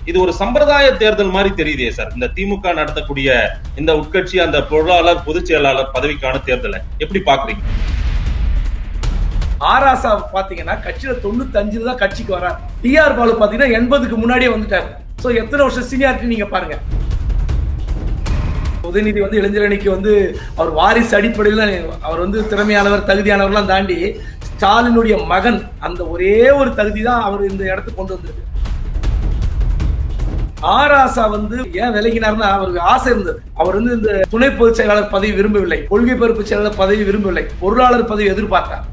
இது ஒரு சம்பிரதாய தேர்தல் மாதிரி தெரியுதே சார் இந்த திமுக நடத்தக்கூடிய இந்த உட்கட்சி அந்த பொருளாளர் பொதுச் செயலாளர் பதவிக்கான தேர்தலை எப்படி பாக்குறீங்க ஆராசா பாத்தீங்கன்னா கட்சியில தொண்ணூத்தி அஞ்சுல தான் கட்சிக்கு வரார் டிஆர் பாலு பாத்தீங்கன்னா எண்பதுக்கு முன்னாடியே வந்துட்டாரு சோ எத்தனை வருஷம் சீனியாரிட்டி நீங்க பாருங்க உதயநிதி வந்து இளைஞரணிக்கு வந்து அவர் வாரிசு அடிப்படையில் அவர் வந்து திறமையானவர் தகுதியானவர்லாம் தாண்டி ஸ்டாலினுடைய மகன் அந்த ஒரே ஒரு தகுதி தான் அவர் இந்த இடத்துக்கு கொண்டு வந்திருக்கு ஆராசா வந்து ஏன் விலகினார்னா அவருக்கு ஆசை இருந்தது அவர் வந்து இந்த துணை பொதுச் செயலாளர் பதவி விரும்பவில்லை கொள்கை பொறுப்பு செயலாளர் பதவி விரும்பவில்லை பொருளாளர் பதவி எதிர்பார்த்தார்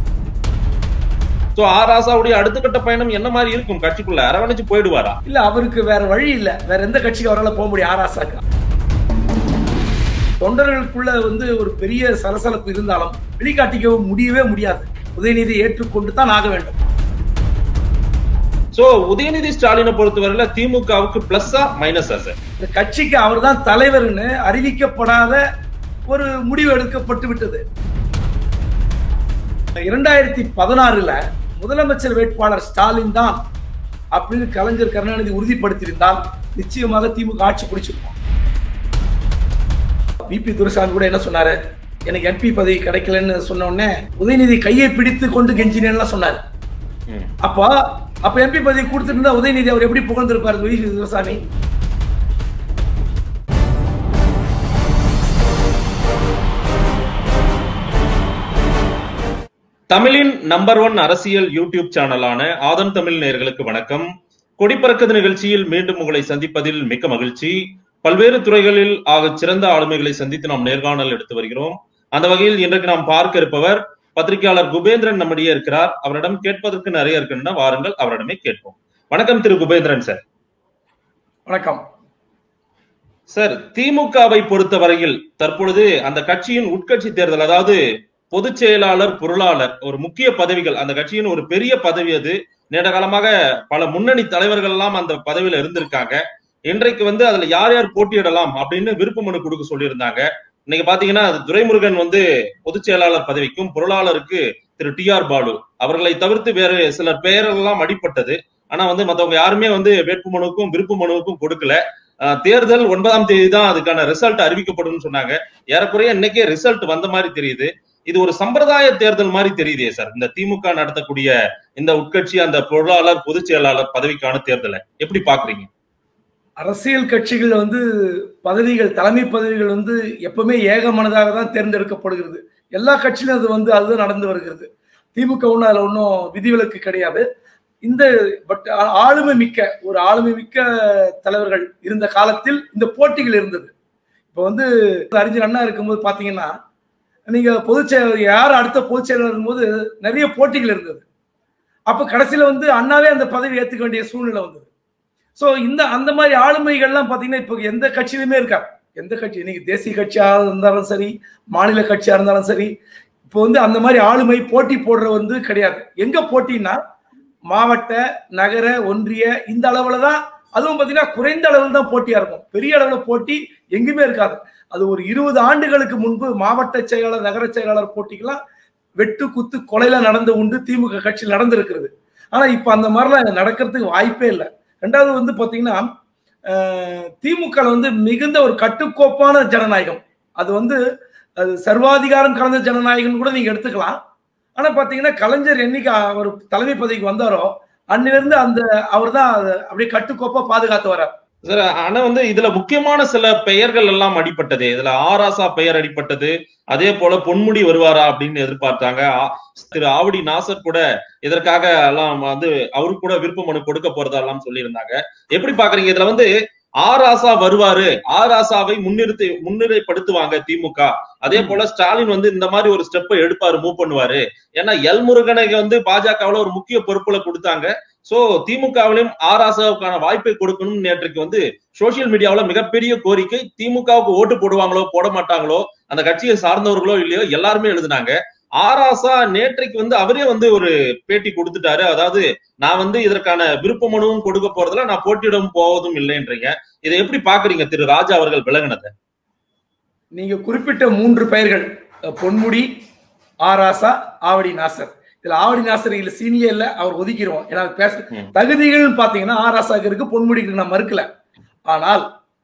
சோ ஆராசாவுடைய அடுத்த கட்ட பயணம் என்ன மாதிரி இருக்கும் கட்சிக்குள்ள அரவணைச்சு போயிடுவாரா இல்ல அவருக்கு வேற வழி இல்ல வேற எந்த கட்சிக்கு அவரால் போக முடியும் ஆராசாக்கு தொண்டர்களுக்குள்ள வந்து ஒரு பெரிய சலசலப்பு இருந்தாலும் வெளிக்காட்டிக்க முடியவே முடியாது உதயநிதி ஏற்றுக்கொண்டு தான் ஆக வேண்டும் சோ உதயநிதி ஸ்டாலினை பொறுத்தவரையில திமுகவுக்கு பிளஸ்ஸா மைனஸா சார் இந்த கட்சிக்கு அவர் தான் தலைவர்னு அறிவிக்கப்படாத ஒரு முடிவு எடுக்கப்பட்டு விட்டது இரண்டாயிரத்தி பதினாறுல முதலமைச்சர் வேட்பாளர் ஸ்டாலின் தான் அப்படின்னு கலைஞர் கருணாநிதி உறுதிப்படுத்தியிருந்தால் நிச்சயமாக திமுக ஆட்சி பிடிச்சிருக்கும் பிபி துரைசாமி கூட என்ன சொன்னாரு எனக்கு எம்பி பதவி கிடைக்கலன்னு சொன்ன உடனே உதயநிதி கையை பிடித்து கொண்டு கெஞ்சினேன்லாம் சொன்னாரு ம். அப்போ அப்ப எம்பி பதவி கொடுத்துருந்தா உதயநிதி அவர் எப்படி புகழ்ந்திருப்பார் பிபி துரைசாமி தமிழின் நம்பர் ஒன் அரசியல் யூடியூப் சேனலான ஆதன் தமிழ் நேயர்களுக்கு வணக்கம் கொடிப்பறக்குது நிகழ்ச்சியில் மீண்டும் உங்களை சந்திப்பதில் மிக்க மகிழ்ச்சி பல்வேறு துறைகளில் ஆகச் சிறந்த ஆளுமைகளை சந்தித்து நாம் நேர்காணல் எடுத்து வருகிறோம் அந்த வகையில் இன்றைக்கு நாம் பார்க்க இருப்பவர் பத்திரிகையாளர் குபேந்திரன் நம்மிடையே இருக்கிறார் அவரிடம் கேட்பதற்கு நிறைய இருக்கின்றன வாருங்கள் அவரிடமே கேட்போம் வணக்கம் திரு குபேந்திரன் சார் வணக்கம் சார் திமுகவை பொறுத்த வரையில் தற்பொழுது அந்த கட்சியின் உட்கட்சி தேர்தல் அதாவது பொதுச் செயலாளர் பொருளாளர் ஒரு முக்கிய பதவிகள் அந்த கட்சியின் ஒரு பெரிய பதவி அது நீண்ட காலமாக பல முன்னணி தலைவர்கள் எல்லாம் அந்த பதவியில இருந்திருக்காங்க இன்றைக்கு வந்து அதுல யார் யார் போட்டியிடலாம் அப்படின்னு விருப்ப மனு கொடுக்க சொல்லியிருந்தாங்க இன்னைக்கு பாத்தீங்கன்னா அது துரைமுருகன் வந்து பொதுச் செயலாளர் பதவிக்கும் பொருளாளருக்கு திரு டி ஆர் பாலு அவர்களை தவிர்த்து வேறு சிலர் பெயர்கள் எல்லாம் அடிப்பட்டது ஆனா வந்து மத்தவங்க யாருமே வந்து வேட்பு மனுவுக்கும் விருப்ப மனுவுக்கும் கொடுக்கல ஆஹ் தேர்தல் ஒன்பதாம் தேதி தான் அதுக்கான ரிசல்ட் அறிவிக்கப்படும் சொன்னாங்க ஏறக்குறைய இன்னைக்கே ரிசல்ட் வந்த மாதிரி தெரியுது இது ஒரு சம்பிரதாய தேர்தல் மாதிரி தெரியுதே சார் இந்த திமுக நடத்தக்கூடிய இந்த உட்கட்சி அந்த பொருளாளர் பொதுச் செயலாளர் பதவிக்கான தேர்தலை எப்படி பாக்குறீங்க அரசியல் கட்சிகள் வந்து பதவிகள் தலைமை பதவிகள் வந்து எப்பவுமே ஏகமனதாக தான் தேர்ந்தெடுக்கப்படுகிறது எல்லா கட்சியிலும் அது வந்து அதுதான் நடந்து வருகிறது திமுக ஒன்றும் அதில் ஒன்றும் விதிவிலக்கு கிடையாது இந்த பட் ஆளுமை மிக்க ஒரு ஆளுமை மிக்க தலைவர்கள் இருந்த காலத்தில் இந்த போட்டிகள் இருந்தது இப்போ வந்து அறிஞர் அண்ணா இருக்கும்போது பார்த்தீங்கன்னா நீங்க பொதுச் செயலர் யார் அடுத்த பொதுச் செயலர் இருக்கும்போது நிறைய போட்டிகள் இருந்தது அப்ப கடைசியில வந்து அண்ணாவே அந்த பதவி ஏத்துக்க வேண்டிய சூழ்நிலை வந்தது ஸோ இந்த அந்த மாதிரி ஆளுமைகள்லாம் பார்த்தீங்கன்னா இப்போ எந்த கட்சியிலுமே இருக்கா எந்த கட்சி இன்னைக்கு தேசிய கட்சியாக இருந்தாலும் சரி மாநில கட்சியாக இருந்தாலும் சரி இப்போ வந்து அந்த மாதிரி ஆளுமை போட்டி போடுற வந்து கிடையாது எங்க போட்டின்னா மாவட்ட நகர ஒன்றிய இந்த அளவுல தான் அதுவும் பார்த்தீங்கன்னா குறைந்த அளவில் தான் போட்டியா இருக்கும் பெரிய அளவில் போட்டி எங்குமே இருக்காது அது ஒரு இருபது ஆண்டுகளுக்கு முன்பு மாவட்ட செயலாளர் நகர செயலாளர் போட்டிக்கெல்லாம் வெட்டு குத்து கொலையில நடந்து உண்டு திமுக கட்சியில் நடந்திருக்கிறது ஆனா இப்ப அந்த மாதிரிலாம் நடக்கிறதுக்கு வாய்ப்பே இல்லை ரெண்டாவது வந்து பாத்தீங்கன்னா திமுக வந்து மிகுந்த ஒரு கட்டுக்கோப்பான ஜனநாயகம் அது வந்து அது சர்வாதிகாரம் கலந்த ஜனநாயகம் கூட நீங்க எடுத்துக்கலாம் ஆனா பாத்தீங்கன்னா கலைஞர் என்னைக்கு அவர் தலைமை பதவிக்கு வந்தாரோ அன்னிலிருந்து அந்த அவர் தான் அப்படியே கட்டுக்கோப்பா பாதுகாத்து வர்றார் சார் ஆனா வந்து இதுல முக்கியமான சில பெயர்கள் எல்லாம் அடிப்பட்டது இதுல ஆராசா பெயர் அடிப்பட்டது அதே போல பொன்முடி வருவாரா அப்படின்னு எதிர்பார்த்தாங்க திரு ஆவடி நாசர் கூட இதற்காக எல்லாம் வந்து அவருக்கு கூட விருப்ப மனு கொடுக்க போறதெல்லாம் சொல்லியிருந்தாங்க எப்படி பாக்குறீங்க இதுல வந்து ஆராசா வருவாரு ஆராசாவை முன்னிறுத்தி முன்னிலைப்படுத்துவாங்க திமுக அதே போல ஸ்டாலின் வந்து இந்த மாதிரி ஒரு ஸ்டெப்பை எடுப்பாரு மூவ் பண்ணுவாரு ஏன்னா எல் முருகனுக்கு வந்து பாஜகவுல ஒரு முக்கிய பொறுப்புல கொடுத்தாங்க சோ திமுகவிலும் ஆராசாவுக்கான வாய்ப்பை கொடுக்கணும் நேற்றுக்கு வந்து சோசியல் மீடியாவில மிகப்பெரிய கோரிக்கை திமுகவுக்கு ஓட்டு போடுவாங்களோ போட மாட்டாங்களோ அந்த கட்சியை சார்ந்தவர்களோ இல்லையோ எல்லாருமே எழுதினாங்க ஆராசா நேற்றைக்கு வந்து அவரே வந்து ஒரு பேட்டி கொடுத்துட்டாரு அதாவது நான் வந்து இதற்கான விருப்ப மனுவும் கொடுக்க போறதுல நான் போட்டியிடம் போவதும் இல்லைன்றீங்க இதை எப்படி பாக்குறீங்க திரு ராஜா அவர்கள் விலகினதை நீங்க குறிப்பிட்ட மூன்று பெயர்கள் பொன்முடி ஆராசா ஆவடி நாசர் இதுல ஆவடி நாசர் இல்ல சீனியர் இல்ல அவர் ஒதுக்கிடுவோம் ஏன்னா பேச ம். தகுதிகள் பாத்தீங்கன்னா ஆர் ராசாக்கு இருக்கு பொன்முடிக்கு நான் மறுக்கல ஆனால்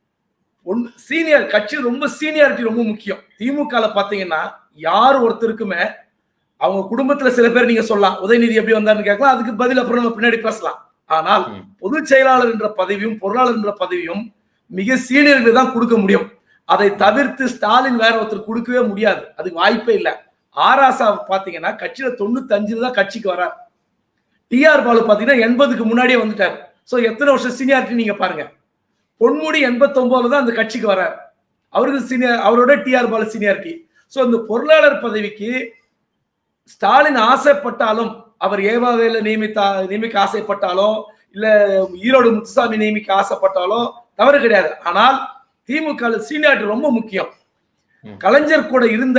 ஒன் சீனியர் கட்சி ரொம்ப சீனியாரிட்டி ரொம்ப முக்கியம் திமுகல பாத்தீங்கன்னா யார் ஒருத்தருக்குமே அவங்க குடும்பத்துல சில பேர் நீங்க சொல்லலாம் உதயநிதி எப்படி வந்தாருன்னு கேட்கலாம் அதுக்கு பதில் அப்புறம் நம்ம பின்னாடி பேசலாம் ஆனால் ம். பொதுச் செயலாளர் என்ற பதவியும் பொருளாளர் என்ற பதவியும் மிக சீனியர்களுக்கு தான் கொடுக்க முடியும் அதை தவிர்த்து ஸ்டாலின் வேற ஒருத்தர் கொடுக்கவே முடியாது அதுக்கு வாய்ப்பே இல்லை ஆராசா பாத்தீங்கன்னா கட்சியில தொண்ணூத்தி அஞ்சுல தான் கட்சிக்கு வரார் டிஆர் பாலு பாத்தீங்கன்னா எண்பதுக்கு முன்னாடியே வந்துட்டார் சோ எத்தனை வருஷம் சீனியாரிட்டி நீங்க பாருங்க பொன்முடி எண்பத்தி ஒன்பதுல தான் அந்த கட்சிக்கு வரார் அவருக்கு சீனியர் அவரோட டிஆர் பாலு சீனியாரிட்டி சோ அந்த பொருளாளர் பதவிக்கு ஸ்டாலின் ஆசைப்பட்டாலும் அவர் ஏவாவேல நியமித்தா நியமிக்க ஆசைப்பட்டாலோ இல்ல ஈரோடு முத்துசாமி நியமிக்க ஆசைப்பட்டாலோ தவறு கிடையாது ஆனால் திமுக சீனியாரிட்டி ரொம்ப முக்கியம் ம். கலைஞர் கூட இருந்த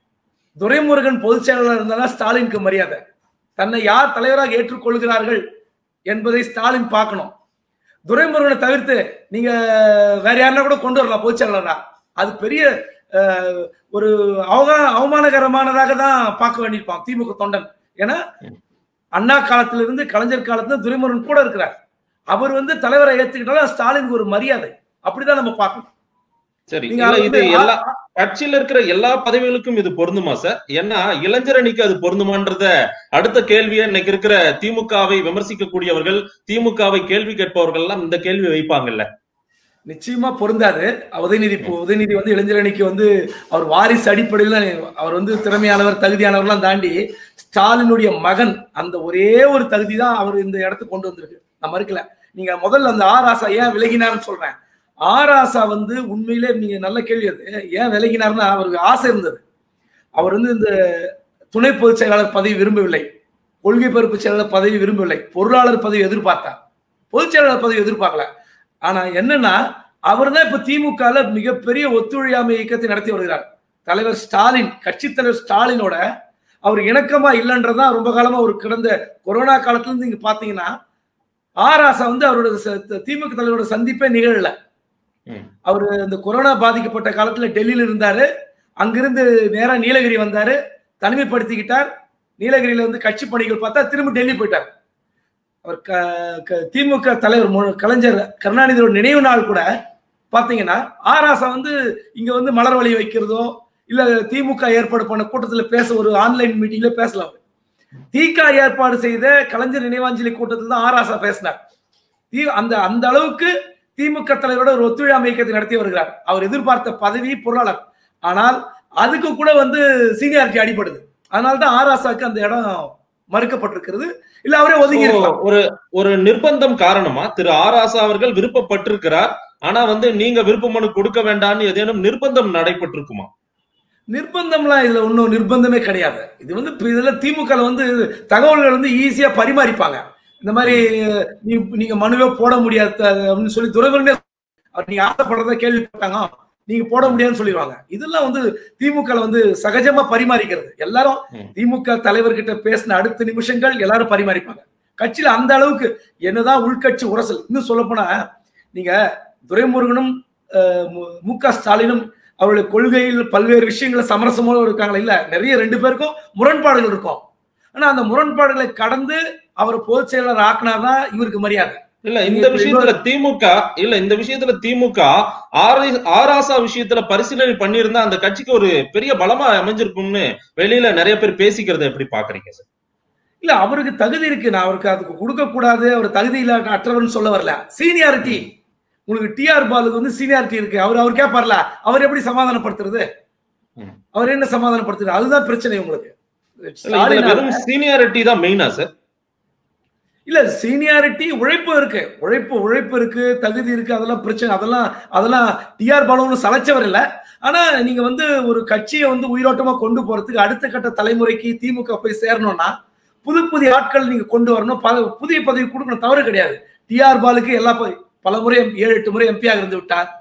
துரைமுருகன் பொதுச் செயலாளர் இருந்தாலும் ஸ்டாலினுக்கு மரியாதை தன்னை யார் தலைவராக ஏற்றுக்கொள்கிறார்கள் என்பதை ஸ்டாலின் பார்க்கணும் துரைமுருகனை தவிர்த்து நீங்க வேற யாருன்னா கூட கொண்டு வரலாம் பொதுச் செயலாளரா அது பெரிய அஹ், ஒரு அவக அவமானகரமானதாக தான் பார்க்க வேண்டியிருப்பான் திமுக தொண்டன் ஏன்னா ம். அண்ணா காலத்துல இருந்து கலைஞர் காலத்துல இருந்து துரைமுருகன் கூட இருக்கிறார் அவர் வந்து தலைவரை ஏத்துக்கிட்டாலும் ஸ்டாலினுக்கு ஒரு மரியாதை அப்படிதான் நம்ம பார்க்கணும் சரி நீங்க இல்ல அதை இது வந்து எல்லா கட்சியில இருக்கிற எல்லா பதவிகளுக்கும் இது பொருந்துமா சார் ஏன்னா இளைஞர் அணிக்கு அது பொருந்துமான்றத அடுத்த கேள்வியை இன்னைக்கு இருக்கிற திமுகவை விமர்சிக்கக்கூடியவர்கள் திமுகவை கேள்வி கேட்பவர்கள் எல்லாம் இந்த கேள்வி வைப்பாங்கல்ல நிச்சயமா பொருந்தாது உதயநிதி இப்போ உதயநிதி வந்து இளைஞரணிக்கு வந்து அவர் வாரிசு அடிப்படையில் அவர் வந்து திறமையானவர் தகுதியானவர்லாம் தாண்டி ஸ்டாலினுடைய மகன் அந்த ஒரே ஒரு தகுதி தான் அவர் இந்த இடத்துக்கு கொண்டு வந்திருக்கு நான் மறுக்கல நீங்க முதல்ல அந்த ஆர் ஆசா ஏன் விலகினார்னு சொல்றேன் ஆர் ஆசா வந்து உண்மையிலே நீங்க நல்ல கேள்வி அது ஏன் விலகினார்னா அவருக்கு ஆசை இருந்தது அவர் வந்து இந்த துணை பொதுச் செயலாளர் பதவி விரும்பவில்லை கொள்கை பொறுப்பு செயலாளர் பதவி விரும்பவில்லை பொருளாளர் பதவி எதிர்பார்த்தார் பொதுச் செயலாளர் பதவி எதிர்பார்க்கல ஆனா என்னன்னா அவர் தான் இப்ப திமுகல மிகப்பெரிய ஒத்துழையாமை இயக்கத்தை நடத்தி வருகிறார் தலைவர் ஸ்டாலின் கட்சி தலைவர் ஸ்டாலினோட அவர் இணக்கமா இல்லைன்றதான் ரொம்ப காலமா ஒரு கிடந்த கொரோனா காலத்துல இருந்து நீங்க பாத்தீங்கன்னா ஆராசா வந்து அவரோட ச- திமுக தலைவரோட சந்திப்பே நிகழல ம். அவர் இந்த கொரோனா பாதிக்கப்பட்ட காலத்துல டெல்லியில இருந்தாரு அங்கிருந்து நேரா நீலகிரி வந்தாரு தனிமைப்படுத்திக்கிட்டார் நீலகிரியில வந்து கட்சி பணிகள் பார்த்தா திரும்ப டெல்லி போயிட்டார் அவர் க- க- திமுக தலைவர் மு- கலைஞர் கருணாநிதியோட நினைவு நாள் கூட பாத்தீங்கன்னா ஆராசா வந்து இங்க வந்து மலர் வழி வைக்கிறதோ இல்ல திமுக ஏற்பாடு பண்ண கூட்டத்துல பேச ஒரு ஆன்லைன் மீட்டிங்ல பேசலாம் திக ஏற்பாடு செய்த கலைஞர் நினைவாஞ்சலி கூட்டத்தில் தான் ஆராசா பேசினார் தி- அந்த அந்த அளவுக்கு திமுக தலைவரோட ஒரு ஒத்துழையாமை இயக்கத்தை நடத்தி வருகிறார் அவர் எதிர்பார்த்த பதவி பொருளாளர் ஆனால் அதுக்கு கூட வந்து சீனியாரிட்டி அடிபடுது அதனால தான் ஆராசாக்கு அந்த இடம் மறுக்கப்பட்டிருக்கிறது இல்ல அவரே ஒதுங்கி இருக்கலாம் ஒரு ஒரு நிர்பந்தம் காரணமா திரு ஆர் ஆசா அவர்கள் விருப்பப்பட்டிருக்கிறார் ஆனா வந்து நீங்க விருப்ப மனு கொடுக்க வேண்டாம்னு ஏதேனும் நிர்பந்தம் நடைபெற்றிருக்குமா நிர்பந்தம்லாம் இதுல ஒன்றும் நிர்பந்தமே கிடையாது இது வந்து இப்ப இதுல திமுக ல வந்து தகவல்கள் வந்து ஈஸியா பரிமாறிப்பாங்க இந்த மாதிரி நீ நீங்க மனுவே போட முடியாது அப்படின்னு சொல்லி துறைமுருகனே அவர் நீங்க ஆசைப்படுறத கேள்விப்பட்டாங்க நீங்க போட முடியாதுன்னு சொல்லிடுவாங்க இதெல்லாம் வந்து திமுக ல வந்து சகஜமா பரிமாறிக்கிறது எல்லாரும் ம். திமுக தலைவர்கிட்ட பேசின அடுத்த நிமிஷங்கள் எல்லாரும் பரிமாறிப்பாங்க கட்சியில அந்த அளவுக்கு என்னதான் உள்கட்சி உரசல் இன்னும் சொல்ல போனா நீங்க துரைமுருகனும் அஹ், மு- மு க ஸ்டாலினும் அவருடைய கொள்கையில் பல்வேறு விஷயங்கள சமரசமோடு இருக்காங்களா இல்ல நிறைய ரெண்டு பேருக்கும் முரண்பாடுகள் இருக்கும் ஆனா அந்த முரண்பாடுகளை கடந்து அவர் பொதுச் செயலாளர் ஆக்கினார்தான் இவருக்கு மரியாதை இல்ல நீங்க இந்த இப்ப விஷயத்துல திமுக இல்ல இந்த விஷயத்துல திமுக ஆர்- ஆராசா விஷயத்துல பரிசீலனை பண்ணியிருந்தா அந்த கட்சிக்கு ஒரு பெரிய பலமா அமைஞ்சிருக்கும்னு வெளியில நிறைய பேர் பேசிக்கிறத எப்படி பாக்குறீங்க சார் இல்ல அவருக்கு தகுதி இருக்கு நான் அவருக்கு அதுக்கு கொடுக்க கூடாது அவர் தகுதி இல்லாத அற்றவர்னு சொல்ல வரல சீனியாரிட்டி உங்களுக்கு டிஆர் பாலுக்கு வந்து சீனியாரிட்டி இருக்கு அவர் அவர் கேட்பார்ல அவர் எப்படி சமாதானப்படுத்துறது ம். அவர் என்ன சமாதானப்படுத்துறது அதுதான் பிரச்சனை உங்களுக்கு இல்ல, இதுல ஸ்டாலினால- வெறும் சீனியாரிட்டி தான் மெயினா சார் இல்ல சீனியாரிட்டி உழைப்பு இருக்கு உழைப்பு உழைப்பு இருக்கு தகுதி இருக்கு அதெல்லாம் பிரச்சனை அதெல்லாம் அதெல்லாம் டிஆர் பாலுன்னு சலைச்சவர் இல்ல ஆனா நீங்க வந்து ஒரு கட்சியை வந்து உயிரோட்டமா கொண்டு போறதுக்கு அடுத்த கட்ட தலைமுறைக்கு திமுக போய் சேரணும்னா புது புதிய ஆட்கள் நீங்க கொண்டு வரணும் பல புதிய பதவி கொடுக்கணும் தவறு கிடையாது டிஆர் பாலுக்கு எல்லா ப- பல முறை ஏழு எட்டு முறை எம்பியாக இருந்து விட்டார்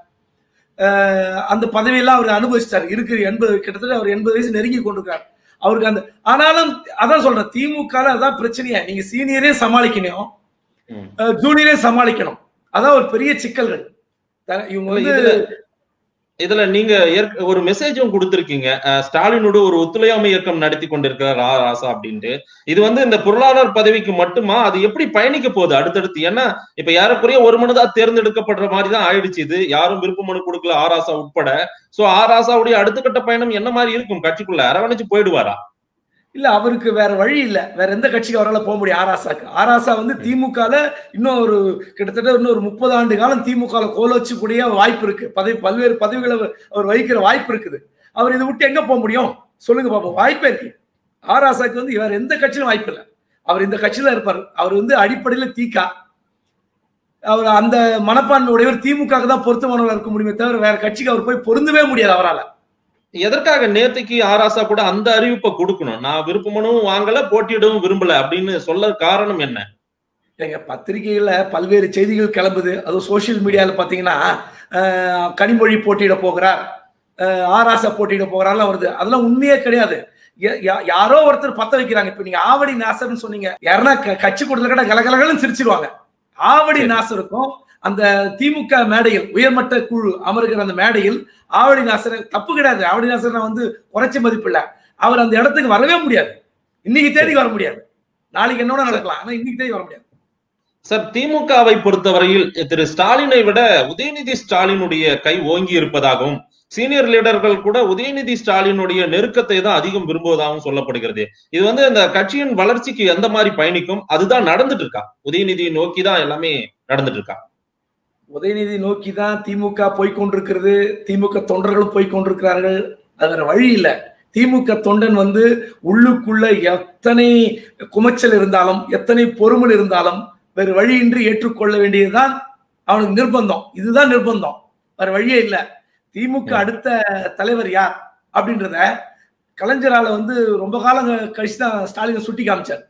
அஹ் அந்த பதவியெல்லாம் அவர் அனுபவிச்சிட்டார் இருக்கு எண்பது கிட்டத்தட்ட அவர் எண்பது வயசு நெருங்கி கொண்டிருக்கார் அவருக்கு அந்த ஆனாலும் அதான் சொல்றேன் திமுக அதான் பிரச்சனையா நீங்க சீனியரே சமாளிக்கணும் ம். ஜூனியரே சமாளிக்கணும் அதான் ஒரு பெரிய சிக்கல்கள் த- இவங்க இல்ல, வந்து இதுல இதுல நீங்க ஏற்க- ஒரு மெசேஜும் கொடுத்திருக்கீங்க அஹ், ஸ்டாலினோட ஒரு ஒத்துழையாமை இயக்கம் நடத்தி கொண்டிருக்கிறார் ஆ ராசா அப்படின்ட்டு இது வந்து இந்த பொருளாளர் பதவிக்கு மட்டுமா அது எப்படி பயணிக்க போகுது அடுத்தடுத்து ஏன்னா இப்ப யாருக்குரிய ஒரு மனுதா தேர்ந்தெடுக்கப்படுற மாதிரி தான் ஆயிடுச்சு இது யாரும் விருப்ப மனு கொடுக்கல ஆ ராசா உட்பட சோ ஆ ராசாவுடைய அடுத்த கட்ட பயணம் என்ன மாதிரி இருக்கும் கட்சிக்குள்ள அரவணைச்சு போயிடுவாரா இல்ல அவருக்கு வேற வழி இல்ல வேற எந்த கட்சிக்கு அவரால் போக முடியும் ஆராசாக்கு ஆராசா வந்து திமுகல இன்னும் ஒரு கிட்டத்தட்ட இன்னும் ஒரு முப்பது ஆண்டு காலம் திமுக கோலோச்சக்கூடிய வாய்ப்பு இருக்கு பதவி பல்வேறு பதவிகளை அவர் அவர் வகிக்கிற வாய்ப்பு இருக்குது அவர் இதை விட்டு எங்க போக முடியும் சொல்லுங்க பாப்போம் வாய்ப்பே இருக்கு ஆராசாக்கு வந்து வேற எந்த கட்சியிலும் வாய்ப்பு இல்லை அவர் இந்த கட்சியில இருப்பார் அவர் வந்து அடிப்படையில தீக்கா அவர் அந்த மனப்பான்மை உடையவர் திமுக தான் பொருத்தமானவராக இருக்க முடியுமே தவிர வேற கட்சிக்கு அவர் போய் பொருந்தவே முடியாது அவரால் எதற்காக நேத்துக்கு ஆராசா கூட அந்த அறிவிப்பை கொடுக்கணும் நான் விருப்ப மனுவும் வாங்கல போட்டியிடவும் விரும்பல அப்படின்னு சொல்ல காரணம் என்ன எங்க பத்திரிகையில பல்வேறு செய்திகள் கிளம்புது அதுவும் சோசியல் மீடியால பாத்தீங்கன்னா அஹ், கனிமொழி போட்டியிட போகிறார் அஹ், ஆராசா போட்டியிட போகிறார்லாம் வருது அதெல்லாம் உண்மையே கிடையாது யா- யா- யாரோ ஒருத்தர் பத்த வைக்கிறாங்க இப்ப நீங்க ஆவடி நாசர்னு சொன்னீங்க யாருன்னா க- கட்சி கூட்டத்தில் கூட கலகலகலன்னு சிரிச்சிருவாங்க ஆவடி சரி. நாசருக்கும் அந்த திமுக மேடையில் உயர்மட்ட குழு அமருகிற அந்த மேடையில் ஆவடி நாசர் தப்பு கிடையாது ஆவடி நாசர் நான் வந்து குறைச்ச மதிப்பில்ல அவர் அந்த இடத்துக்கு வரவே முடியாது இன்னைக்கு தேதி வர முடியாது நாளைக்கு என்னோட நடக்கலாம் ஆனா இன்னைக்கு தேதி வர முடியாது சார் திமுகவை பொறுத்தவரையில் திரு ஸ்டாலினை விட உதயநிதி ஸ்டாலினுடைய கை ஓங்கி இருப்பதாகவும் சீனியர் லீடர்கள் கூட உதயநிதி ஸ்டாலினுடைய நெருக்கத்தை தான் அதிகம் விரும்புவதாகவும் சொல்லப்படுகிறது இது வந்து இந்த கட்சியின் வளர்ச்சிக்கு எந்த மாதிரி பயணிக்கும் அதுதான் நடந்துட்டு இருக்கா உதயநிதியை நோக்கி தான் எல்லாமே நடந்துட்டு இருக்கா உதயநிதி நோக்கி தான் திமுக போய்க்கொண்டிருக்கிறது திமுக தொண்டர்களும் போய்க்கொண்டிருக்கிறார்கள் அது வேற வழி இல்லை திமுக தொண்டன் வந்து உள்ளுக்குள்ள எத்தனை குமைச்சல் இருந்தாலும் எத்தனை பொறுமல் இருந்தாலும் வேறு வழியின்றி ஏற்றுக்கொள்ள வேண்டியதுதான் அவனுக்கு நிர்பந்தம் இதுதான் நிர்பந்தம் வேற வழியே இல்லை திமுக அடுத்த தலைவர் யார் அப்படின்றத கலைஞரால வந்து ரொம்ப காலம் கழிச்சு தான் ஸ்டாலினை சுட்டி காமிச்சார்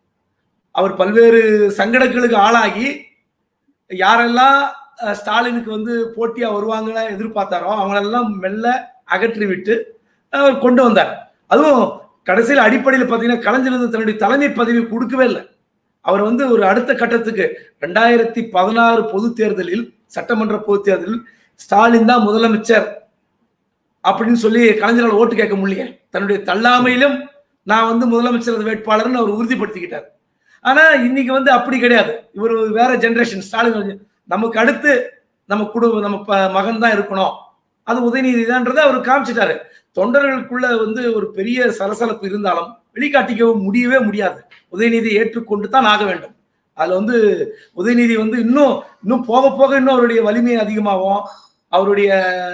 அவர் பல்வேறு சங்கடங்களுக்கு ஆளாகி யாரெல்லாம் அஹ், ஸ்டாலினுக்கு வந்து போட்டியா வருவாங்கள எதிர்பார்த்தாரோ அவங்களெல்லாம் மெல்ல அகற்றி விட்டு அவர் கொண்டு வந்தார் அதுவும் கடைசியில் அடிப்படையில் பார்த்தீங்கன்னா கலைஞர் வந்து தன்னுடைய தலைமை பதவி கொடுக்கவே இல்லை அவர் வந்து ஒரு அடுத்த கட்டத்துக்கு ரெண்டாயிரத்தி பதினாறு பொது தேர்தலில் சட்டமன்ற பொது தேர்தலில் ஸ்டாலின் தான் முதலமைச்சர் அப்படின்னு சொல்லி கலைஞரால் ஓட்டு கேட்க முடியல தன்னுடைய தள்ளாமையிலும் நான் வந்து முதலமைச்சர் வேட்பாளர்னு அவர் உறுதிப்படுத்திக்கிட்டார் ஆனா இன்னைக்கு வந்து அப்படி கிடையாது இவர் வேற ஜெனரேஷன் ஸ்டாலின் வந்து நமக்கு அடுத்து நம்ம குடும்ப நம்ம ப- மகன் தான் இருக்கணும் அது உதயநிதி தான்றதை அவர் காமிச்சிட்டாரு தொண்டர்களுக்குள்ள வந்து ஒரு பெரிய சலசலப்பு இருந்தாலும் வெளிக்காட்டிக்கவும் முடியவே முடியாது உதயநிதி ஏற்றுக்கொண்டு தான் ஆக வேண்டும் அதுல வந்து உதயநிதி வந்து இன்னும் இன்னும் போக போக இன்னும் அவருடைய வலிமை அதிகமாகும் அவருடைய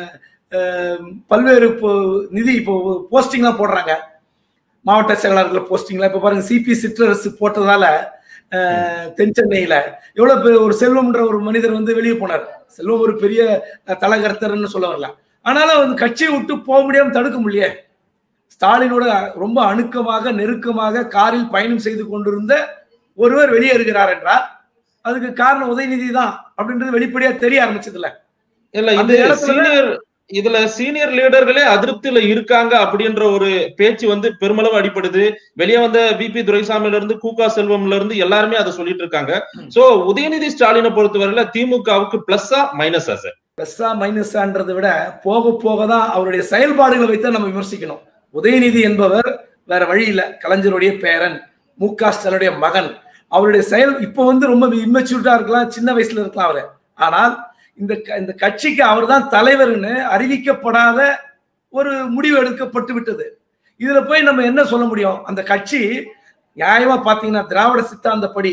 அஹ், பல்வேறு இப்போ நிதி இப்போ போஸ்டிங்லாம் போடுறாங்க மாவட்ட செயலாளர்கள் போஸ்டிங்ல இப்ப பாருங்க சிபி சிற்றரசு போட்டதால அஹ், தென் சென்னையில எவ்வளவு பெரிய ஒரு செல்வம்ன்ற ஒரு மனிதர் வந்து வெளியே போனார் செல்வம் ஒரு பெரிய அஹ், தலகர்த்தர்னு சொல்ல வரல ஆனாலும் வந்து கட்சியை விட்டு போக முடியாம தடுக்க முடியல ஸ்டாலினோட ரொம்ப அணுக்கமாக நெருக்கமாக காரில் பயணம் செய்து கொண்டிருந்த ஒருவர் வெளியேறுகிறார் என்றால் அதுக்கு காரணம் உதயநிதி தான் அப்படின்றது வெளிப்படையா தெரிய ஆரம்பிச்சதுல இல்ல அந்த இது இடத்துல- சீனியர் இதுல சீனியர் லீடர்களே அதிருப்தியில இருக்காங்க அப்படின்ற ஒரு பேச்சு வந்து பெருமளவு அடிப்படுது வெளியே வந்த பிபி துரைசாமில இருந்து கூகா செல்வம்ல இருந்து எல்லாருமே அதை சொல்லிட்டு இருக்காங்க ம். சோ உதயநிதி ஸ்டாலினை பொறுத்தவரையில திமுகவுக்கு பிளஸ்ஸா மைனஸா சார் பெஸ்ஸா மைனஸான்றதை விட போக போக தான் அவருடைய செயல்பாடுகளை வைத்து நம்ம விமர்சிக்கணும் உதயநிதி என்பவர் வேற வழி இல்லை கலைஞருடைய பேரன் மு க ஸ்டாலினுடைய மகன் அவருடைய செயல் இப்போ வந்து ரொம்ப இம்மெச்சூர்டா இருக்கலாம் சின்ன வயசுல இருக்கலாம் அவரு ஆனால் இந்த க- இந்த கட்சிக்கு அவர் தான் தலைவர்னு அறிவிக்கப்படாத ஒரு முடிவு எடுக்கப்பட்டு விட்டது இதுல போய் நம்ம என்ன சொல்ல முடியும் அந்த கட்சி நியாயமா பாத்தீங்கன்னா திராவிட சித்தாந்தப்படி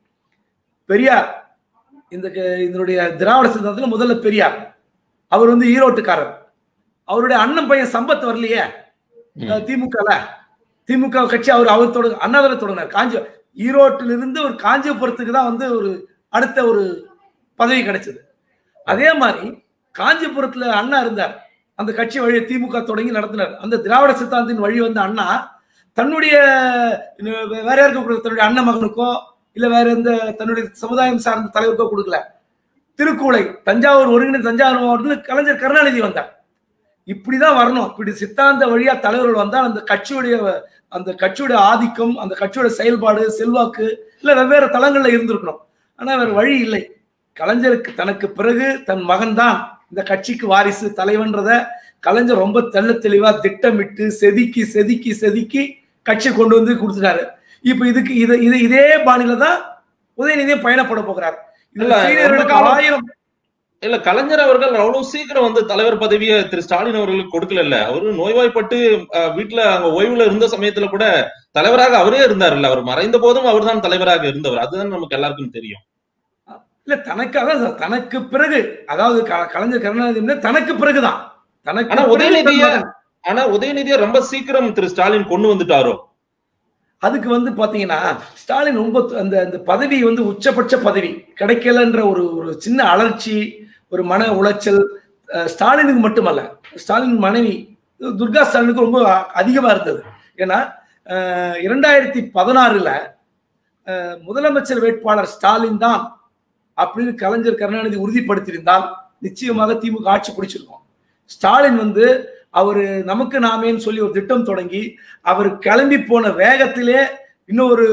பெரியார் இந்த க- இதனுடைய திராவிட சித்தாந்தத்துல முதல்ல பெரியார் அவர் வந்து ஈரோட்டுக்காரர் அவருடைய அண்ணன் பையன் சம்பத் வரலையே ம். அஹ் திமுகல திமுக கட்சி அவர் அவர் தொடங்க அண்ணாதிர தொடங்கினார் காஞ்சி ஈரோட்டிலிருந்து ஒரு காஞ்சிபுரத்துக்கு தான் வந்து ஒரு அடுத்த ஒரு பதவி கிடைச்சது அதே மாதிரி காஞ்சிபுரத்துல அண்ணா இருந்தார் அந்த கட்சி வழியை திமுக தொடங்கி நடத்தினார் அந்த திராவிட சித்தாந்தின் வழி வந்த அண்ணா தன்னுடைய இன்னும் வே- வேற யாருக்கும் கொடுக்கல தன்னுடைய அண்ணன் மகனுக்கோ இல்ல வேற எந்த தன்னுடைய சமுதாயம் சார்ந்த தலைவருக்கோ கொடுக்கல திருக்குவளை தஞ்சாவூர் ஒருங்கிணைந்த தஞ்சாவூர் மாவட்டத்தில் கலைஞர் கருணாநிதி வந்தார் இப்படிதான் வரணும் இப்படி சித்தாந்த வழியா தலைவர்கள் வந்தால் அந்த கட்சியுடைய அந்த கட்சியுடைய ஆதிக்கம் அந்த கட்சியோட செயல்பாடு செல்வாக்கு இல்ல வெவ்வேறு தளங்கள்ல இருந்திருக்கணும் ஆனா வேற வழி இல்லை கலைஞருக்கு தனக்கு பிறகு தன் மகன் தான் இந்த கட்சிக்கு வாரிசு தலைவன்றத கலைஞர் ரொம்ப தெள்ள தெளிவா திட்டமிட்டு செதுக்கி செதுக்கி செதுக்கி கட்சி கொண்டு வந்து கொடுத்துட்டாரு இப்ப இதுக்கு இது இது இதே பாணியில தான் உதயநிதியும் பயணப்பட போகிறார் இதுல இல்ல, சீனியர்களுக்கு ரொம்ப காலம் ஆயிரம் இல்ல கலைஞர் அவர்கள் அவ்வளவு சீக்கிரம் வந்து தலைவர் பதவியை திரு ஸ்டாலின் அவர்களுக்கு கொடுக்கல இல்ல அவரு நோய்வாய்ப்பட்டு அஹ், வீட்டுல அங்க ஓய்வுல இருந்த சமயத்துல கூட தலைவராக அவரே இருந்தார்ல அவர் மறைந்த போதும் அவர்தான் தலைவராக இருந்தவர் அதுதான் நமக்கு எல்லாருக்கும் தெரியும் இல்ல தனக்காக தான் தனக்கு பிறகு அதாவது க- கலைஞர் கருணாநிதி தனக்கு பிறகுதான் தனக்கு ஆனா பிறகு உதயநிதிய தன் மகன். ஆனா உதயநிதியை ரொம்ப சீக்கிரம் திரு ஸ்டாலின் கொண்டு வந்துட்டாரோ அதுக்கு வந்து பாத்தீங்கன்னா ஸ்டாலின் ரொம்ப த- அந்த அந்த பதவி வந்து உச்சபட்ச பதவி கிடைக்கலன்ற ஒரு ஒரு சின்ன அலர்ச்சி ஒரு மன உளைச்சல் அஹ், ஸ்டாலினுக்கு மட்டுமல்ல ஸ்டாலின் மனைவி துர்கா ஸ்டாலினுக்கு ரொம்ப அ- அதிகமா இருந்தது ஏன்னா அஹ், இரண்டாயிரத்தி பதினாறுல அஹ், முதலமைச்சர் வேட்பாளர் ஸ்டாலின் தான் அப்படின்னு கலைஞர் கருணாநிதி உறுதிப்படுத்தியிருந்தால் நிச்சயமாக திமுக ஆட்சி பிடிச்சிருக்கும் ஸ்டாலின் வந்து அவரு நமக்கு நாமேன்னு சொல்லி ஒரு திட்டம் தொடங்கி அவர் கிளம்பி போன வேகத்திலே இன்னும் ஒரு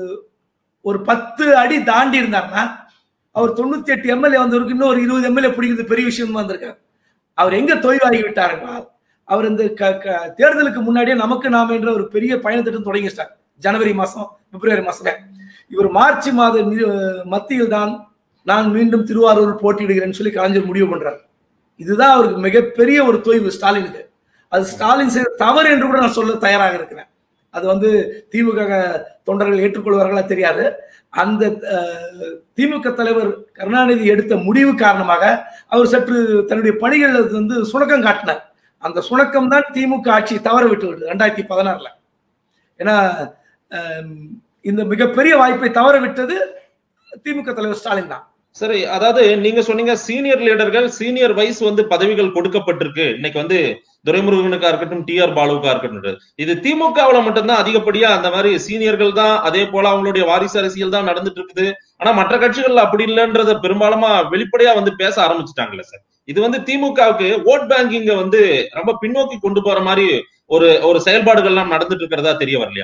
ஒரு பத்து அடி தாண்டி இருந்தார்னா அவர் தொண்ணூத்தி எட்டு எம்எல்ஏ வந்தவருக்கு இன்னும் ஒரு இருபது எம்எல்ஏ பிடிக்கிறது பெரிய விஷயம் வந்திருக்காரு அவர் எங்க தொய்வாகி விட்டார் என்றால் அவர் இந்த க- க- தேர்தலுக்கு முன்னாடியே நமக்கு நாம என்ற ஒரு பெரிய பயணத்திட்டம் தொடங்கிட்டார் ஜனவரி மாசம் பிப்ரவரி மாசமே இவர் மார்ச் மாத மத்தியில் தான் நான் மீண்டும் திருவாரூர் போட்டியிடுகிறேன்னு சொல்லி கலைஞர் முடிவு பண்றார் இதுதான் அவருக்கு மிகப்பெரிய ஒரு தொய்வு ஸ்டாலினுக்கு அது ஸ்டாலின் செய்த தவறு என்று கூட நான் சொல்ல தயாராக இருக்கிறேன் அது வந்து திமுக தொண்டர்கள் ஏற்றுக்கொள்வார்களா தெரியாது அந்த அஹ், திமுக தலைவர் கருணாநிதி எடுத்த முடிவு காரணமாக அவர் சற்று தன்னுடைய பணிகள் வந்து சுணக்கம் காட்டினார் அந்த சுணக்கம் தான் திமுக ஆட்சி தவற விட்டு விட்டது ரெண்டாயிரத்தி பதினாறுல ஏன்னா அஹ், இந்த மிகப்பெரிய வாய்ப்பை தவற விட்டது திமுக தலைவர் ஸ்டாலின் தான் சரி அதாவது நீங்க சொன்னீங்க சீனியர் லீடர்கள் சீனியர் வைஸ் வந்து பதவிகள் கொடுக்கப்பட்டிருக்கு இன்னைக்கு வந்து துரைமுருகனுக்கா இருக்கட்டும் டி ஆர் பாலுக்கா இருக்கட்டும் இது திமுகவுல மட்டும்தான் அதிகப்படியா அந்த மாதிரி சீனியர்கள் தான் அதே போல அவங்களுடைய வாரிசு அரசியல் தான் நடந்துட்டு இருக்குது ஆனா மற்ற கட்சிகள்ல அப்படி இல்லைன்றத பெரும்பாலுமா வெளிப்படையா வந்து பேச ஆரம்பிச்சுட்டாங்கல்ல சார் இது வந்து திமுகவுக்கு ஓட் பேங்கிங்க வந்து ரொம்ப பின்னோக்கி கொண்டு போற மாதிரி ஒரு ஒரு செயல்பாடுகள்லாம் நடந்துட்டு இருக்கிறதா தெரிய வரலையா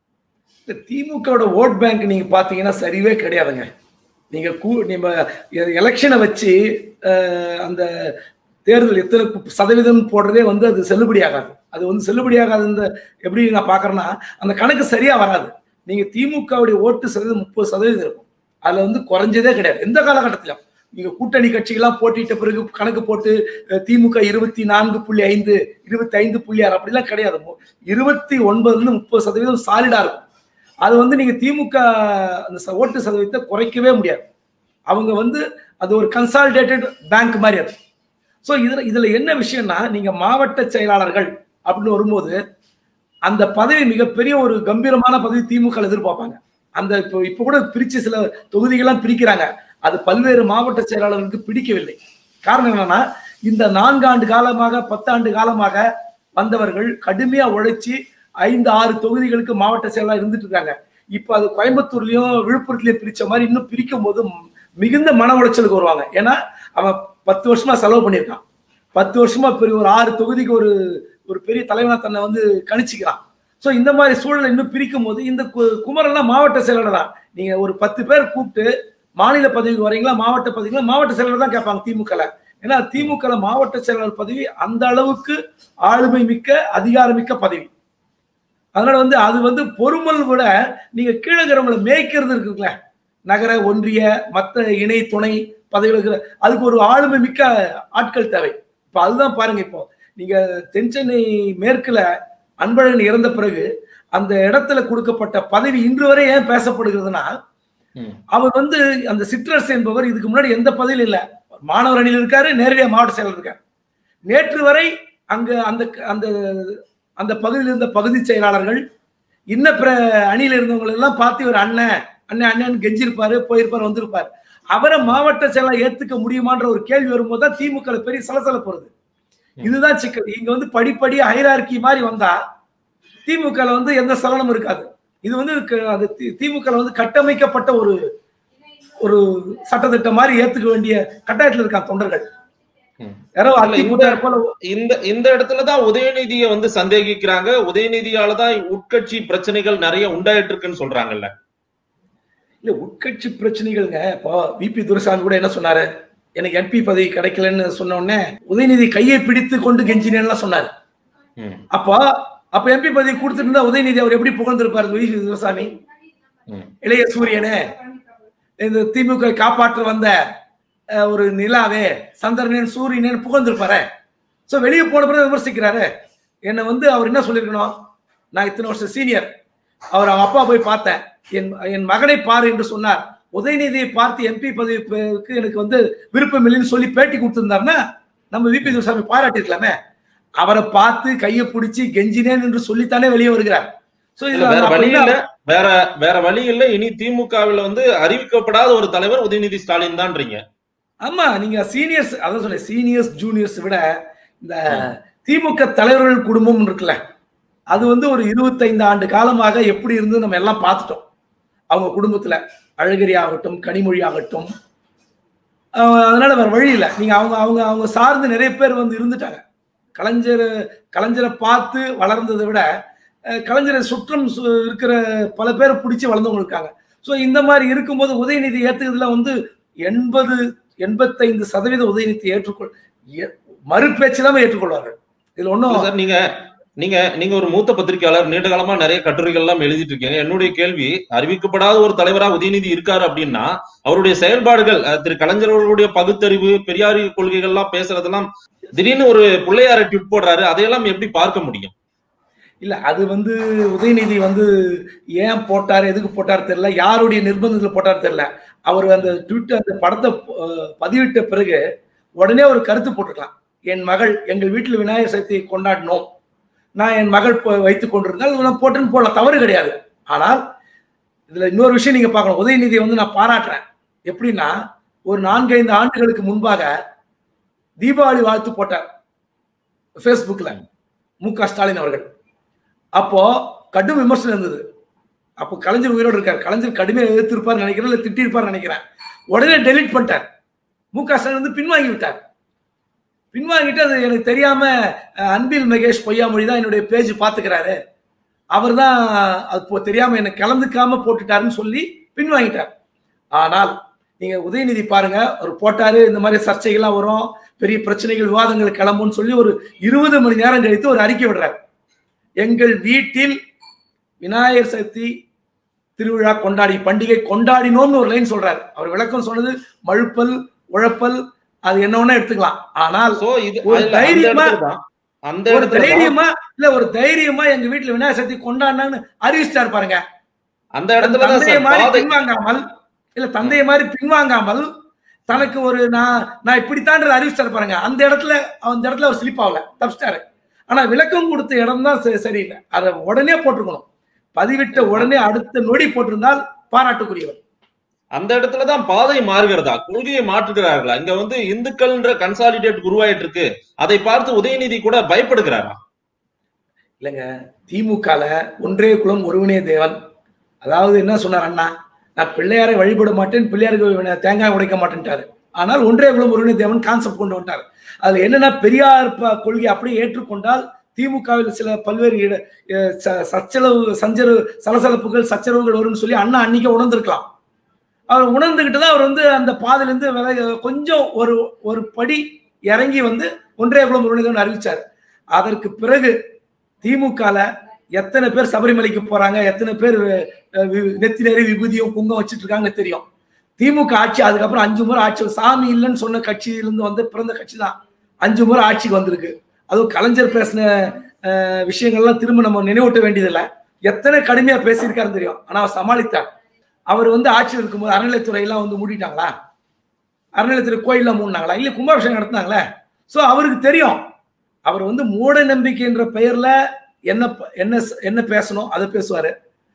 இந்த திமுகவோட ஓட் பேங்க் நீங்க பாத்தீங்கன்னா சரிவே கிடையாதுங்க நீங்க கூ நீங்க எலெக்ஷனை வச்சு அஹ், அந்த தேர்தல் எத்தனை கு- சதவீதம் போடுறதே வந்து அது செல்லுபடியாகாது அது வந்து செல்லுபடியாகாது இந்த எப்படி நான் பாக்குறேன்னா அந்த கணக்கு சரியா வராது நீங்க திமுகவுடைய ஓட்டு சதவீதம் முப்பது சதவீதம் இருக்கும் அதுல வந்து குறைஞ்சதே கிடையாது எந்த காலகட்டத்திலும் நீங்க கூட்டணி கட்சிகள்லாம் போட்டிட்ட பிறகு கணக்கு போட்டு அஹ், திமுக இருபத்தி நான்கு புள்ளி ஐந்து இருபத்தி ஐந்து புள்ளி ஆறு அப்படிலாம் கிடையாது மு- இருபத்தி ஒன்பதுல இருந்து முப்பது சதவீதம் சாலிடா இருக்கும் அது வந்து நீங்க திமுக அந்த ச- ஓட்டு சதவீதத்தை குறைக்கவே முடியாது அவங்க வந்து அது ஒரு கன்சாலிடேட்டட் பேங்க் மாதிரி அது ஸோ இதுல இதுல என்ன விஷயம்னா நீங்க மாவட்ட செயலாளர்கள் அப்படின்னு வரும்போது அந்த பதவி மிகப்பெரிய ஒரு கம்பீரமான பதவி திமுக ல எதிர்பார்ப்பாங்க அந்த இப்போ இப்போ கூட பிரிச்சு சில தொகுதிகள்லாம் பிரிக்கிறாங்க அது பல்வேறு மாவட்ட செயலாளர்களுக்கு பிடிக்கவில்லை காரணம் என்னன்னா இந்த நான்காண்டு காலமாக பத்தாண்டு காலமாக வந்தவர்கள் கடுமையா உழைச்சி ஐந்து ஆறு தொகுதிகளுக்கு மாவட்ட செயலாளர் இருந்துட்டு இருக்காங்க இப்ப அது கோயம்புத்தூர்லயும் விழுப்புரத்துலயும் பிரிச்ச மாதிரி இன்னும் பிரிக்கும் போது மிகுந்த மன உளைச்சலுக்கு வருவாங்க ஏன்னா அவன் பத்து வருஷமா செலவு பண்ணியிருக்கான் பத்து வருஷமா பெரிய ஒரு ஆறு தொகுதிக்கு ஒரு ஒரு பெரிய தலைவனா தன்னை வந்து கணிச்சுக்கிறான் சோ இந்த மாதிரி சூழலை இன்னும் பிரிக்கும் போது இந்த கு- குமரன்லாம் மாவட்ட செயலாளர் தான் நீங்க ஒரு பத்து பேர் கூப்பிட்டு மாநில பதவிக்கு வரீங்களா மாவட்ட பதவிகளா மாவட்ட செயலாளர் தான் கேட்பாங்க திமுகல ஏன்னா திமுகல மாவட்ட செயலாளர் பதவி அந்த அளவுக்கு ஆளுமை மிக்க அதிகாரமிக்க பதவி அதனால வந்து அது வந்து பொறுமல் விட நீங்க கீழே இருக்கிறவங்களை மேய்க்கிறது இருக்குல்ல நகர ஒன்றிய மத்த இணை துணை பதவிகள் இருக்கிற அதுக்கு ஒரு ஆளுமை மிக்க ஆட்கள் தேவை இப்ப அதுதான் பாருங்க இப்போ நீங்க தென்சென்னை மேற்குல அன்பழகன் இறந்த பிறகு அந்த இடத்துல கொடுக்கப்பட்ட பதவி இன்று வரை ஏன் பேசப்படுகிறதுனா ம். அவர் வந்து அந்த சிற்றரசு என்பவர் இதுக்கு முன்னாடி எந்த பதவியும் இல்ல மாணவர் அணியில் இருக்காரு நேரடியாக மாவட்ட செயலர் இருக்காரு நேற்று வரை அங்க அந்த அந்த அந்த பகுதியில் இருந்த பகுதி செயலாளர்கள் இன்ன பிற அணியில இருந்தவங்க எல்லாம் பார்த்து இவர் அண்ணன் அண்ணன் அண்ணன் கெஞ்சிருப்பாரு போயிருப்பாரு வந்திருப்பாரு அவரை மாவட்ட செயலாளர் ஏத்துக்க முடியுமான்ற ஒரு கேள்வி வரும்போது தான் திமுக ல பெரிய சலசலப்பு வருது இதுதான் சிக்கல் இங்க வந்து படிப்படி ஹைரார்கி மாதிரி வந்தா திமுக ல வந்து எந்த சலனமும் இருக்காது இது வந்து க- அது தி- திமுக ல வந்து கட்டமைக்கப்பட்ட ஒரு ஒரு சட்டத்திட்டம் மாதிரி ஏத்துக்க வேண்டிய கட்டாயத்துல இருக்கான் தொண்டர்கள் ம். யாரோ இல்ல, அத்தி இந்த- கூட்டார் போல இந்த இந்த இடத்துலதான் உதயநிதியை வந்து சந்தேகிக்கிறாங்க உதயநிதியாலதான் உட்கட்சி பிரச்சனைகள் நிறைய உண்டாயிட்டு இருக்குன்னு சொல்றாங்கல்ல இல்ல உட்கட்சி பிரச்சனைகள்ங்க இப்போ விபி துரைசாமி கூட என்ன சொன்னாரு எனக்கு எம்பி பதவி கிடைக்கலன்னு சொன்ன உடனே உதயநிதி கையை பிடித்து கொண்டு கெஞ்சினேன்லாம் சொன்னார் ம், அப்போ அப்ப எம்பி பதவி கொடுத்துருந்தா உதயநிதி அவர் எப்படி புகழ்ந்திருப்பார் வி துரைசாமி ம். இளைய சூரியனே இந்த திமுக காப்பாற்ற வந்த அஹ், ஒரு நிலாவே சந்திரனேன் சூரியனேன் புகழ்ந்திருப்பாரு சோ வெளியே போன பிறகு விமர்சிக்கிறாரு என்னை வந்து அவர் என்ன சொல்லியிருக்கணும் நான் இத்தனை வருஷம் சீனியர் அவர் அவங்க அப்பா போய் பார்த்தேன் என் என் மகனை பாரு என்று சொன்னார் உதயநிதியை பார்த்து எம்பி பதவிக்கு எனக்கு வந்து விருப்பம் இல்லைன்னு சொல்லி பேட்டி கொடுத்திருந்தாருன்னா நம்ம விபி துரைசாமி பாராட்டிருக்கலாமே அவரை பார்த்து கையை பிடிச்சி கெஞ்சினேன் என்று சொல்லித்தானே வெளியே வருகிறார் சோ இல்ல, இதுல வேற அப்ப வழி என்ன- இல்ல வேற வேற வழி இல்ல இனி திமுகவில் வந்து அறிவிக்கப்படாத ஒரு தலைவர் உதயநிதி ஸ்டாலின் தான்றீங்க ஆமா நீங்க சீனியர்ஸ் அதான் சொன்னேன் சீனியர்ஸ் ஜூனியர்ஸ் விட இந்த திமுக தலைவர்கள் குடும்பம் இருக்குல்ல அது வந்து ஒரு இருபத்தைந்து ஆண்டு காலமாக எப்படி இருந்து நம்ம எல்லாம் பார்த்துட்டோம் அவங்க குடும்பத்துல அழகிரி ஆகட்டும் கனிமொழி ஆகட்டும் அஹ் அதனால வேற வழி இல்லை நீங்க அவங்க அவங்க அவங்க சார்ந்து நிறைய பேர் வந்து இருந்துட்டாங்க கலைஞர் கலைஞரை பார்த்து வளர்ந்ததை விட அஹ் கலைஞரை சுற்றம் சு- இருக்கிற பல பேரை பிடிச்சி வளர்ந்தவங்க இருக்காங்க ஸோ இந்த மாதிரி இருக்கும்போது உதயநிதி ஏத்துக்கிறதுல வந்து எண்பது எண்பத்தைந்து சதவீத உதயநிதி ஏற்றுக்கொள் ஏ- மறு பேச்சிலாம ஏற்றுக்கொள்வார்கள் இதுல ஒன்றும் சார் நீங்க நீங்க நீங்க ஒரு மூத்த பத்திரிகையாளர் நீண்ட காலமா நிறைய கட்டுரைகள் எல்லாம் எழுதிட்டு இருக்கீங்க என்னுடைய கேள்வி அறிவிக்கப்படாத ஒரு தலைவரா உதயநிதி இருக்காரு அப்படின்னா அவருடைய செயல்பாடுகள் அஹ், திரு கலைஞர் அவர்களுடைய பகுத்தறிவு பெரியாரி கொள்கைகள் எல்லாம் பேசுறதெல்லாம் திடீர்னு ஒரு பிள்ளையார ட்விட் போடுறாரு அதையெல்லாம் எப்படி பார்க்க முடியும் இல்ல அது வந்து உதயநிதி வந்து ஏன் போட்டார் எதுக்கு போட்டார் தெரியல யாருடைய நிர்பந்தத்துல போட்டார் தெரியல அவர் அந்த ட்விட்டர் அந்த படத்தை அஹ், பதிவிட்ட பிறகு உடனே ஒரு கருத்து போட்டிருக்கலாம் என் மகள் எங்கள் வீட்டில் விநாயகர் சதுர்த்தியை கொண்டாடினோம் நான் என் மகள் போ- வைத்துக் கொண்டிருந்தால் நான் போட்டுன்னு போடலாம் தவறு கிடையாது ஆனால் இதுல இன்னொரு விஷயம் நீங்க பார்க்கணும் உதயநிதியை வந்து நான் பாராட்டுறேன் எப்படின்னா ஒரு நான்கைந்து ஆண்டுகளுக்கு முன்பாக தீபாவளி வாழ்த்து போட்டார் ஃபேஸ்புக்ல மு க ஸ்டாலின் அவர்கள் அப்போ கடும் விமர்சனம் இருந்தது அப்போ கலைஞர் உயிரோடு இருக்கார் கலைஞர் கடுமையாக எதிர்த்திருப்பார் நினைக்கிறேன் இல்லை திட்டிருப்பார் நினைக்கிறேன் உடனே டெலீட் பண்ணிட்டார் மு க ஸ்டாலின் வந்து பின்வாங்கி விட்டார் பின்வாங்கிட்டு அது எனக்கு தெரியாம அஹ், அன்பில் மகேஷ் பொய்யாமொழி தான் என்னுடைய பேஜ் பாத்துக்கிறாரு அவர் தான் அது போ- தெரியாம என்னை கலந்துக்காம போட்டுட்டாருன்னு சொல்லி பின்வாங்கிட்டார் ஆனால் நீங்க உதயநிதி பாருங்க அவர் போட்டாரு இந்த மாதிரி சர்ச்சைகள்லாம் வரும் பெரிய பிரச்சனைகள் விவாதங்கள் கிளம்பும்னு சொல்லி ஒரு இருபது மணி நேரம் கழித்து ஒரு அறிக்கை விடுறார் எங்கள் வீட்டில் விநாயகர் சதுர்த்தி திருவிழா கொண்டாடி பண்டிகை கொண்டாடினோம்னு ஒரு லைன் சொல்றாரு அவர் விளக்கம் சொன்னது மழுப்பல் உழப்பல் அது என்ன வேணா எடுத்துக்கலாம் ஆனால் சோ இது ஒரு அதுல அந்த தைரியமா- இடத்துல தான் அந்த ஒரு இடத்துல தான் தைரியமா இல்ல ஒரு தைரியமா எங்க வீட்டுல விநாயகர் சதுர்த்தி கொண்டாடினான்னு அறிவிச்சிட்டாரு பாருங்க அந்த தன் இடத்துல தான் தந்தையை சார் மாதிரி பாதை பின்வாங்காமல் இல்ல தந்தையை மாதிரி பின்வாங்காமல் தனக்கு ஒரு நான் நான் இப்படித்தான் அறிவிச்சிட்டாரு பாருங்க அந்த இடத்துல அந்த இடத்துல அவர் ஸ்லிப் ஆகல தப்பிச்சிட்டாரு ஆனா விளக்கம் கொடுத்த இடம் தான் சரியில்லை அதை உடனே போட்டிருக்கணும் பதிவிட்ட உடனே அடுத்த நொடி போட்டிருந்தால் பாராட்டுக்குரியவர் அந்த இடத்துல தான் பாதை மாறுகிறதா கொள்கையை மாற்றுகிறார்களா இங்க வந்து இந்துக்கள்ன்ற கன்சாலிடேட் உருவாயிட்டு இருக்கு அதை பார்த்து உதயநிதி கூட பயப்படுகிறாரா இல்லைங்க திமுகல ஒன்றே குலம் ஒருவனே தேவன் அதாவது என்ன சொன்னார் அண்ணா நான் பிள்ளையாரை வழிபட மாட்டேன் பிள்ளையாருக்கு வே- தேங்காய் உடைக்க மாட்டேன்ட்டாரு ஆனால் ஒன்றே குலம் ஒருவனே தேவன் கான்செப்ட் கொண்டு வந்துட்டார் அதுல என்னன்னா பெரியார் ப- கொள்கை அப்படியே ஏற்றுக்கொண்டால் திமுகவில் சில பல்வேறு இட- அஹ் ச- சச்சரவு சஞ்சரு சலசலப்புகள் சச்சரவுகள் வரும்னு சொல்லி அண்ணா அன்னைக்கு உணர்ந்திருக்கலாம் அவர் உணர்ந்துகிட்டு தான் அவர் வந்து அந்த பாதையிலிருந்து விலக கொஞ்சம் ஒரு ஒரு படி இறங்கி வந்து ஒன்றே குலம் ஒருவனே தேவன் அறிவிச்சார் அதற்கு பிறகு திமுகல எத்தனை பேர் சபரிமலைக்கு போறாங்க எத்தனை பேர் அஹ், வி- நெத்தி நிறைய விபூதியும் குங்கம் வச்சிட்டு இருக்காங்கன்னு தெரியும் திமுக ஆட்சி அதுக்கப்புறம் அஞ்சு முறை ஆட்சி சாமி இல்லைன்னு சொன்ன கட்சியிலிருந்து வந்து பிறந்த கட்சி தான் அஞ்சு முறை ஆட்சிக்கு வந்திருக்கு அதுவும் கலைஞர் பேசின அஹ், விஷயங்கள்லாம் திரும்ப நம்ம நினைவூட்ட வேண்டியதில்லை எத்தனை கடுமையா பேசியிருக்காருன்னு தெரியும் ஆனா அவர் சமாளித்தார் அவர் வந்து ஆட்சியில் இருக்கும்போது அறநிலைத்துறை எல்லாம் வந்து மூடிட்டாங்களா அறநிலைத்துறை கோயில்லாம் மூடினாங்களா இல்ல கும்பாபிஷேகம் நடத்தினாங்களே சோ அவருக்கு தெரியும் அவர் வந்து மூட நம்பிக்கைன்ற பெயர்ல என்ன ப- என்ன ச- என்ன பேசணும் அதை பேசுவாரு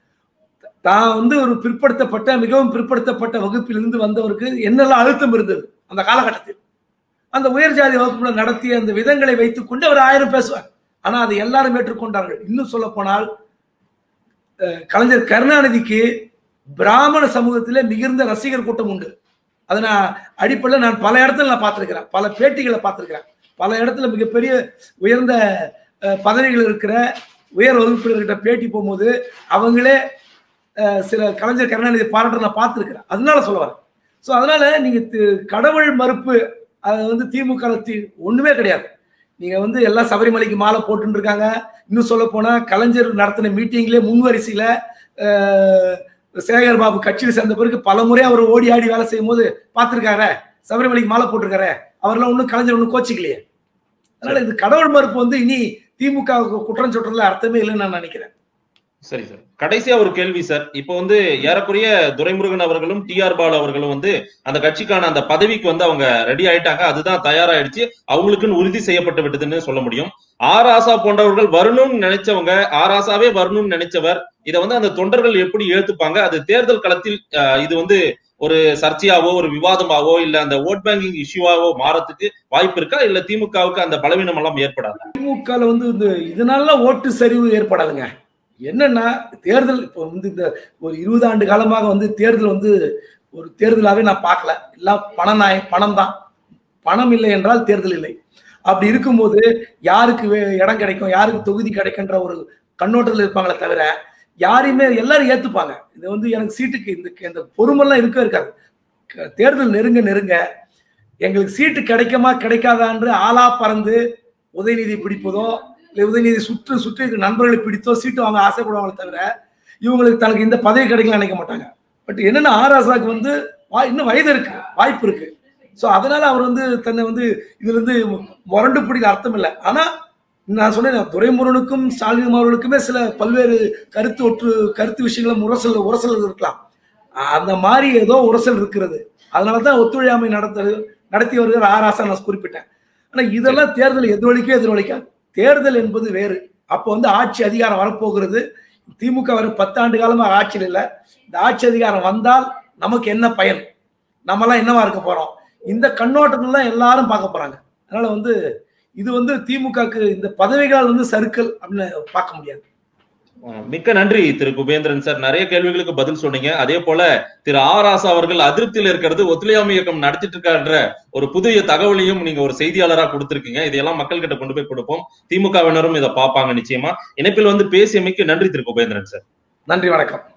தான் வந்து ஒரு பிற்படுத்தப்பட்ட மிகவும் பிற்படுத்தப்பட்ட வகுப்பிலிருந்து வந்தவருக்கு என்னெல்லாம் அழுத்தம் இருந்தது அந்த காலகட்டத்தில் அந்த உயர் ஜாதி வகுப்புல நடத்திய அந்த விதங்களை வைத்துக் கொண்டு அவர் ஆயிரம் பேசுவார் ஆனா அதை எல்லாரும் ஏற்றுக்கொண்டார்கள் இன்னும் சொல்ல போனால் அஹ், கலைஞர் கருணாநிதிக்கு பிராமண சமூகத்திலே மிகுந்த ரசிகர் கூட்டம் உண்டு அதை நான் அடிப்படையில் நான் பல இடத்துல நான் பார்த்திருக்கிறேன் பல பேட்டிகளை பார்த்திருக்கிறேன் பல இடத்துல மிகப்பெரிய உயர்ந்த அஹ், பதவிகள் இருக்கிற உயர் வகுப்பினர்கிட்ட பேட்டி போகும்போது அவங்களே அஹ், சில கலைஞர் கருணாநிதி பாராட்ட நான் பார்த்திருக்கிறேன் அதனால சொல்ல வரேன் ஸோ அதனால நீங்க தி- கடவுள் மறுப்பு அது வந்து திமுக ல தி- ஒண்ணுமே கிடையாது நீங்க வந்து எல்லாம் சபரிமலைக்கு மாலை போட்டுட்டு இருக்காங்க இன்னும் சொல்ல போனா கலைஞர் நடத்தின மீட்டிங்லேயே முன்வரிசையில அஹ், சேகர் பாபு கட்சியில் சேர்ந்த பிறகு பல முறை அவர் ஓடி ஆடி வேலை செய்யும் போது பார்த்திருக்காரு சபரிமலைக்கு மாலை போட்டிருக்காரு அவரெல்லாம் ஒன்றும் கலைஞர் ஒன்றும் கோச்சிக்கலையே அதனால இது கடவுள் மறுப்பு வந்து இனி திமுக குற்றம் சொல்றதுல அர்த்தமே இல்லைன்னு நான் நினைக்கிறேன் சரி சார் கடைசியா ஒரு கேள்வி சார் இப்போ வந்து ஏறக்குறைய துரைமுருகன் அவர்களும் டி ஆர் பாலு அவர்களும் வந்து அந்த கட்சிக்கான அந்த பதவிக்கு வந்து அவங்க ரெடி ஆயிட்டாங்க அதுதான் தயாராயிடுச்சு அவங்களுக்குன்னு உறுதி செய்யப்பட்டு விட்டதுன்னு சொல்ல முடியும் ஆர் ஆசா போன்றவர்கள் வரணும்னு நினைச்சவங்க ஆர் ஆசாவே வரணும்னு நினைச்சவர் இதை வந்து அந்த தொண்டர்கள் எப்படி ஏத்துப்பாங்க அது தேர்தல் களத்தில் அஹ், இது வந்து ஒரு சர்ச்சையாவோ ஒரு விவாதமாவோ இல்ல அந்த ஓட் பேங்கிங் இஷ்யூவாவோ மாறத்துக்கு வாய்ப்பு இருக்கா இல்ல திமுகவுக்கு அந்த பலவீனம் எல்லாம் ஏற்படாது திமுக ல வந்து இந்த இதனால ஓட்டு சரிவு ஏற்படாதுங்க என்னன்னா தேர்தல் இப்போ வந்து இந்த ஒரு இருபது ஆண்டு காலமாக வந்து தேர்தல் வந்து ஒரு தேர்தலாவே நான் பார்க்கல எல்லாம் பண நாய பணம் தான் பணம் இல்லை என்றால் தேர்தல் இல்லை அப்படி இருக்கும்போது யாருக்கு வே- இடம் கிடைக்கும் யாருக்கு தொகுதி கிடைக்குன்ற ஒரு கண்ணோட்டத்தில் இருப்பாங்களே தவிர யாரையுமே எல்லாரும் ஏத்துப்பாங்க இது வந்து எனக்கு சீட்டுக்கு இந்த இந்த பொறுமெல்லாம் இருக்கவே இருக்காது க- தேர்தல் நெருங்க நெருங்க எங்களுக்கு சீட்டு கிடைக்குமா கிடைக்காதான்று ஆளா பறந்து உதயநிதி பிடிப்பதோ இல்லை உதயநிதி சுற்று சுற்றி இருக்கிற நண்பர்களை பிடித்தோ சீட்டு வாங்க ஆசைப்படுவாங்களே தவிர இவங்களுக்கு தனக்கு இந்த பதவி கிடைக்கல நினைக்க மாட்டாங்க பட் என்னன்னா ஆராசாக்கு வந்து வா- இன்னும் வயது இருக்கு வாய்ப்பு இருக்கு ஸோ அதனால அவர் வந்து தன்னை வந்து இதுல இருந்து முரண்டு பிடிக்க அர்த்தம் இல்லை ஆனா நான் சொன்னேன் துரைமுருகனுக்கும் ஸ்டாலின் அவர்களுக்குமே சில பல்வேறு கருத்து ஒற்று கருத்து விஷயங்கள முரசல் உரசல் இருக்கலாம் அந்த மாதிரி ஏதோ உரசல் இருக்கிறது அதனால தான் ஒத்துழையாமை நடத்த நடத்தி வருகிற ஆராசா நான் குறிப்பிட்டேன் ஆனா இதெல்லாம் தேர்தல் எதிரொலிக்கவே எதிரொலிக்காது தேர்தல் என்பது வேறு அப்போ வந்து ஆட்சி அதிகாரம் வரப்போகிறது திமுக வர பத்தாண்டு காலமாக ஆட்சியில் இல்லை இந்த ஆட்சி அதிகாரம் வந்தால் நமக்கு என்ன பயன் நம்மலாம் என்னவா இருக்க போறோம் இந்த கண்ணோட்டத்துல தான் எல்லாரும் பார்க்க போறாங்க அதனால வந்து இது வந்து திமுகக்கு இந்த பதவிகளால் வந்து சர்க்கிள் அப்படின்னு பார்க்க முடியாது அஹ் மிக்க நன்றி திரு குபேந்திரன் சார் நிறைய கேள்விகளுக்கு பதில் சொன்னீங்க அதே போல திரு ஆர் ஆசா அவர்கள் அதிருப்தியில் இருக்கிறது ஒத்துழையாமை இயக்கம் நடத்திட்டு இருக்காருன்ற ஒரு புதிய தகவலையும் நீங்க ஒரு செய்தியாளரா கொடுத்திருக்கீங்க இதையெல்லாம் மக்கள் கிட்ட கொண்டு போய் கொடுப்போம் திமுகவினரும் இதை பார்ப்பாங்க நிச்சயமா இணைப்பில் வந்து பேசியமைக்கு நன்றி திரு குபேந்திரன் சார் நன்றி வணக்கம்